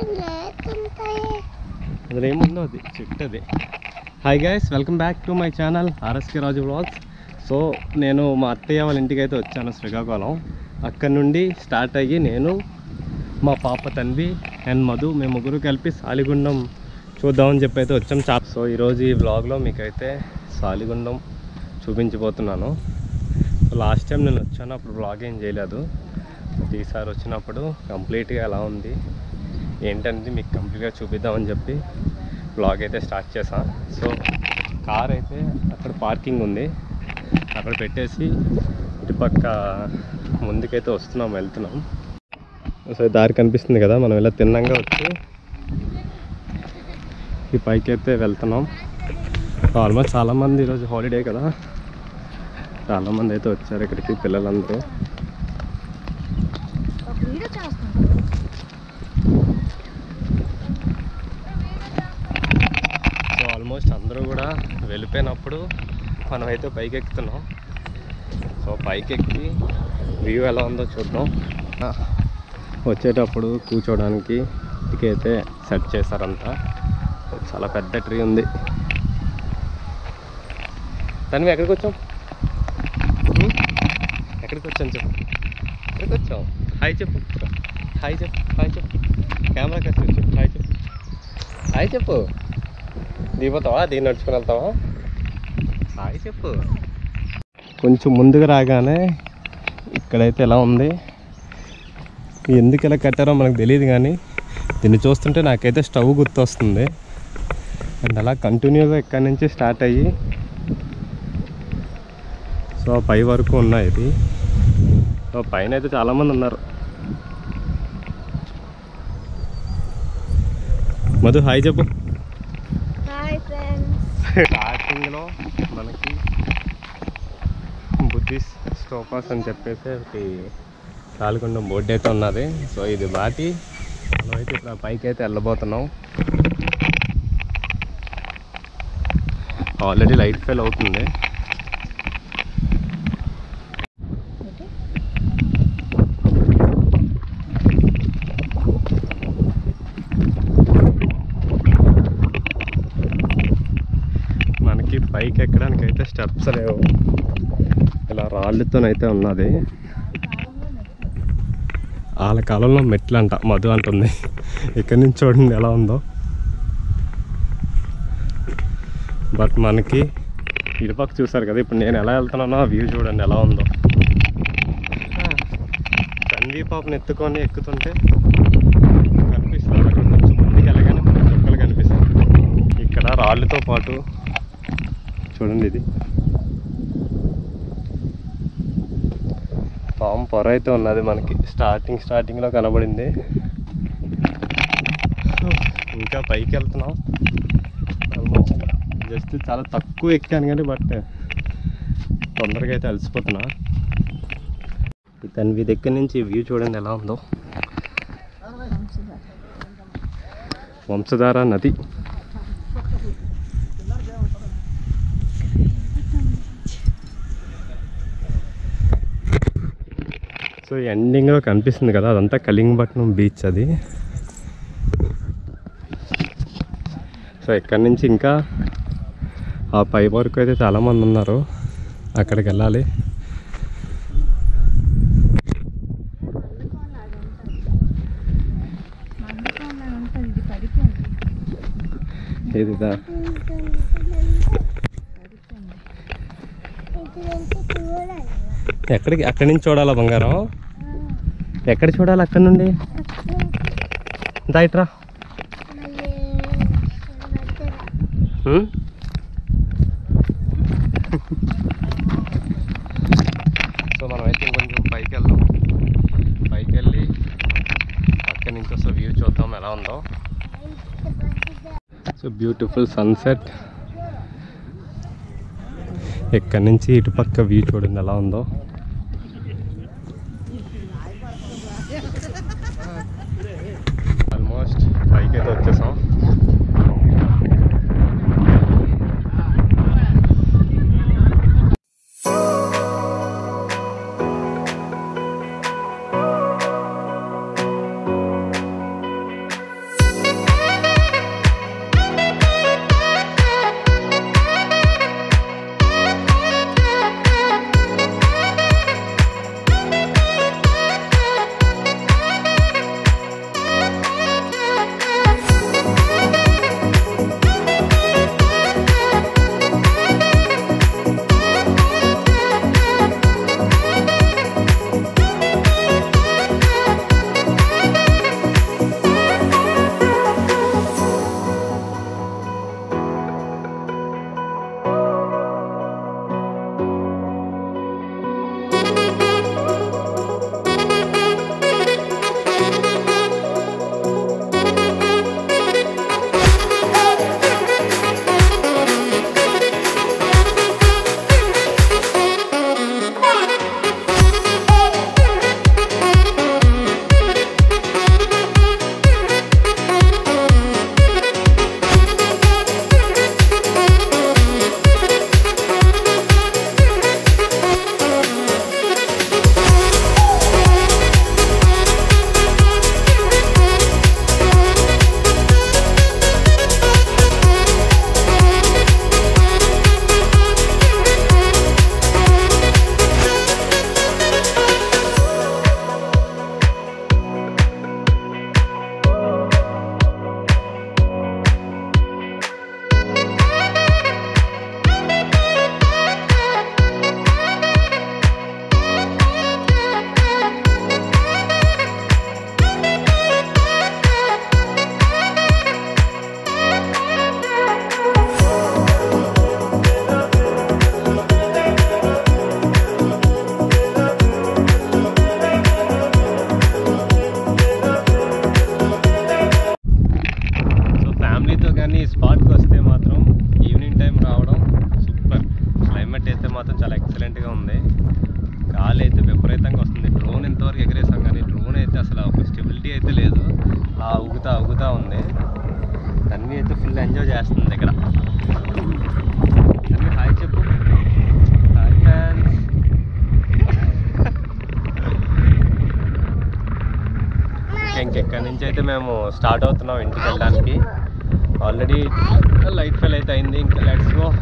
అందులో ఏముందో అది చెట్టు అది hi guys welcome back to my channel RSK Raju vlogs so నేను మా అత్తయ్య వాళ్ళ ఇంటికి అయితే వచ్చాను శ్రీకాకుళం అక్కడ నుండి స్టార్ట్ అయ్యి నేను మా పాప తన్వి అండ్ మధు మేము ముగ్గురు కలిపి సాలిగుండం చూద్దామని చెప్పి అయితే వచ్చాం చా సో ఈరోజు ఈ వ్లాగ్లో మీకైతే సాలిగుండం చూపించబోతున్నాను లాస్ట్ టైం నేను వచ్చాను అప్పుడు వ్లాగ్ ఏం చేయలేదు బట్ ఈసారి వచ్చినప్పుడు కంప్లీట్గా ఎలా ఉంది ఏంటనేది మీకు కంప్లీట్గా చూపిద్దామని చెప్పి బ్లాగ్ అయితే స్టార్ట్ చేసా సో కార్ అయితే అక్కడ పార్కింగ్ ఉంది అక్కడ పెట్టేసి ఇటుపక్క ముందుకైతే వస్తున్నాం వెళ్తున్నాం సో దారి కనిపిస్తుంది కదా మనం ఇలా తిన్నంగా వచ్చి ఈ పైకి అయితే వెళ్తున్నాం ఆల్మోస్ట్ చాలామంది ఈరోజు హాలిడే కదా చాలామంది అయితే వచ్చారు ఇక్కడికి పిల్లలందరూ ఒక వీడియో చేస్తాను సో ఆల్మోస్ట్ అందరూ కూడా వెళ్ళిపోయినప్పుడు మనమైతే పైకి ఎక్కుతున్నాం సో పైకి ఎక్కి వ్యూ ఎలా ఉందో చూద్దాం ఆ, వచ్చేటప్పుడు కూర్చోడానికి అయితే సెట్ చేశారంతా చాలా పెద్ద ట్రీ ఉంది తను ఎక్కడికి వచ్చాం ఉం? ఎక్కడికి వచ్చాను చెప్పు ఎక్కడికి వచ్చాం హాయ్ చెప్పు హాయ్ చెప్పు హాయ్ చెప్పు కెమెరా కట్టి చెప్పు హాయ్ చెప్పు హాయ్ చెప్పు దిగిపోతావా దిగి నడుచుకుని వెళ్తావా హాయ్ చెప్పు కొంచెం ముందుకు రాగానే ఇక్కడైతే ఎలా ఉంది ఎందుకు ఇలా కట్టారో మనకు తెలియదు కానీ దీన్ని చూస్తుంటే నాకైతే స్టవ్ గుర్తొస్తుంది అండ్ అలా కంటిన్యూగా ఇక్కడి నుంచి స్టార్ట్ అయ్యి సో పై వరకు ఉన్నాయి ఇది సో పైన అయితే చాలామంది ఉన్నారు మధు హాయ్ చెప్పు హాయ్ ఫ్రెండ్స్ స్టార్టింగ్లో మనకి బుద్ధిస్ట్ స్టోపాస్ అని చెప్పేసి ఒకటి కాలుకొండ బోర్డు అయితే ఉన్నది సో ఇది దాటి మనమైతే ఇక్కడ పైకి అయితే వెళ్ళబోతున్నాం ఆల్రెడీ లైట్ ఫెయిల్ అవుతుంది మనకి పైకి ఎక్కడానికి అయితే స్టెప్స్ లేవు ఇలా రాళ్ళతోనైతే ఉన్నది వాళ్ళ కాలంలో మెట్లు అంట మధు అంటుంది ఇక్కడి నుంచి చూడండి ఎలా ఉందో బట్ మనకి ఇటుపక్క చూసారు కదా ఇప్పుడు నేను ఎలా వెళ్తున్నానో ఆ వ్యూ చూడండి ఎలా ఉందో తన్వి పాపను ఎత్తుకొని ఎక్కుతుంటే కనిపిస్తుంది అక్కడ కొంచెం ముందుకు వెళ్ళగానే మనకి చుక్కలు కనిపిస్తుంది ఇక్కడ రాళ్ళతో పాటు చూడండి ఇది పాము పొర అయితే ఉన్నది మనకి స్టార్టింగ్ స్టార్టింగ్లో కనబడింది ఇంకా పైకి వెళ్తున్నాం ఆల్మోస్ట్ జస్ట్ చాలా తక్కువ ఎక్కాను కానీ బట్ తొందరగా అయితే అలసిపోతున్నా తనవి దగ్గర నుంచి వ్యూ చూడండి ఎలా ఉందో వంశధార నది సో ఎండింగ్లో కనిపిస్తుంది కదా అదంతా కళింగపట్నం బీచ్ అది సో ఇక్కడి నుంచి ఇంకా ఆ పై వరకు అయితే చాలామంది ఉన్నారు అక్కడికి వెళ్ళాలి ఉంటుంది ఇది పడిపోయింది ఏదిదా ఎక్కడికి అక్కడి నుంచి చూడాలా బంగారం ఎక్కడ చూడాలి అక్కడ నుండి దాయిట్రా సో మనం అయితే ఇంకొంచెం పైకి వెళ్దాం పైకి వెళ్ళి అక్కడి నుంచి వస్తే వ్యూ చూద్దాం ఎలా ఉందో సో బ్యూటిఫుల్ సన్సెట్ ఇక్కడి నుంచి ఇటుపక్క వ్యూ చూడండి ఎలా ఉందో ఆల్మోస్ట్ పైకి అయితే వచ్చేసాం ఇంకెక్కడి నుంచి అయితే మేము స్టార్ట్ అవుతున్నాం ఇంటికి వెళ్ళడానికి ఆల్రెడీ లైట్ ఫెల్ అయితే అయింది ఇంకా లెట్స్ గో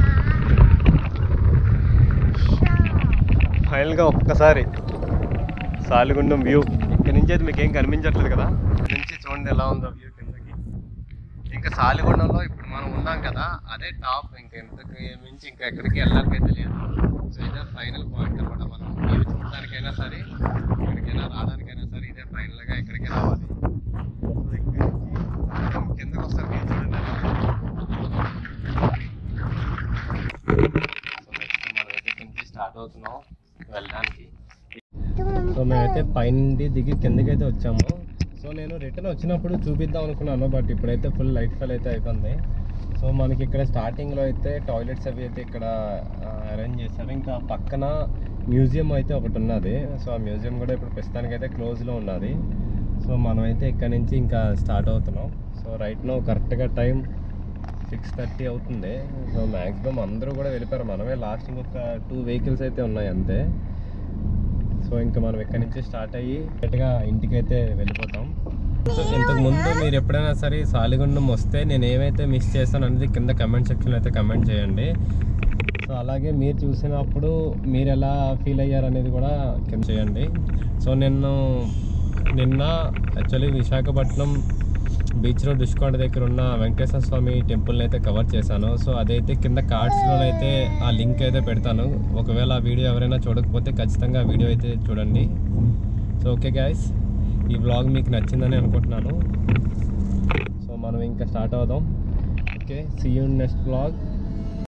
ఫైనల్గా ఒక్కసారి సాలిగుండం వ్యూ ఇక్కడ నుంచి అయితే మీకు ఏం కనిపించట్లేదు కదా ఇక్కడ నుంచి చూడండి ఎలా ఉందో వ్యూ కిందకి ఇంకా సాలిగుండంలో ఇప్పుడు మనం ఉన్నాం కదా అదే టాప్ ఇంకా ఇంతకు మించి ఇంకా ఎక్కడికి వెళ్ళడానికైతే లేదు సో ఇదే ఫైనల్ పాయింట్ అనమాట మనం వ్యూ చూడడానికైనా సరే ఎక్కడికైనా రావడానికైనా సరే ఇదే ఫైనల్గా ఇక్కడికి రావాలి సో ఇక్కడ నుంచి మనం కిందకి వస్తారు వ్యూ చూడండి ఎలా ఉందో. సో నెక్స్ట్ మనం అయితే ఇక్కడ నుంచి స్టార్ట్ అవుతున్నాం వెళ్ళడానికి సో మేమైతే పైనుండి దిగి కిందకి అయితే వచ్చాము సో నేను రిటర్న్ వచ్చినప్పుడు చూపిద్దాం అనుకున్నాను బట్ ఇప్పుడైతే ఫుల్ లైట్ ఫెల్ అయితే అయిపోయింది సో మనకి ఇక్కడ స్టార్టింగ్లో అయితే టాయిలెట్స్ అవి అయితే ఇక్కడ అరేంజ్ చేశారు ఇంకా పక్కన మ్యూజియం అయితే ఒకటి ఉన్నది సో ఆ మ్యూజియం కూడా ఇప్పుడు ప్రస్తుతానికి అయితే క్లోజ్లో ఉన్నది సో మనమైతే ఇక్కడ నుంచి ఇంకా స్టార్ట్ అవుతున్నాం సో రైట్ నో కరెక్ట్గా టైం సిక్స్ థర్టీ అవుతుంది సో మ్యాక్సిమం అందరూ కూడా వెళ్ళిపోయారు మనమే లాస్ట్ ఇంకొక టూ వెహికల్స్ అయితే ఉన్నాయి అంతే సో ఇంకా మనం ఇక్కడి నుంచి స్టార్ట్ అయ్యి డైరెక్ట్గా ఇంటికి అయితే వెళ్ళిపోతాం సో ఇంతకు ముందు మీరు ఎప్పుడైనా సరే సాలిగుండం వస్తే నేను ఏమైతే మిస్ చేస్తాను అనేది కింద కమెంట్ సెక్షన్లో అయితే కమెంట్ చేయండి సో అలాగే మీరు చూసినప్పుడు మీరు ఎలా ఫీల్ అయ్యారు అనేది కూడా కింద చేయండి సో నేను నిన్న యాక్చువల్లీ విశాఖపట్నం బీచ్ రోడ్ దుష్కొండ దగ్గర ఉన్న వెంకటేశ్వర స్వామి టెంపుల్ని అయితే కవర్ చేశాను సో అదైతే కింద కార్డ్స్లో అయితే ఆ లింక్ అయితే పెడతాను ఒకవేళ ఆ వీడియో ఎవరైనా చూడకపోతే ఖచ్చితంగా ఆ వీడియో అయితే చూడండి సో ఓకే గాయస్ ఈ వ్లాగ్ మీకు నచ్చిందని అనుకుంటున్నాను సో మనం ఇంకా స్టార్ట్ అవుదాం okay see you next vlog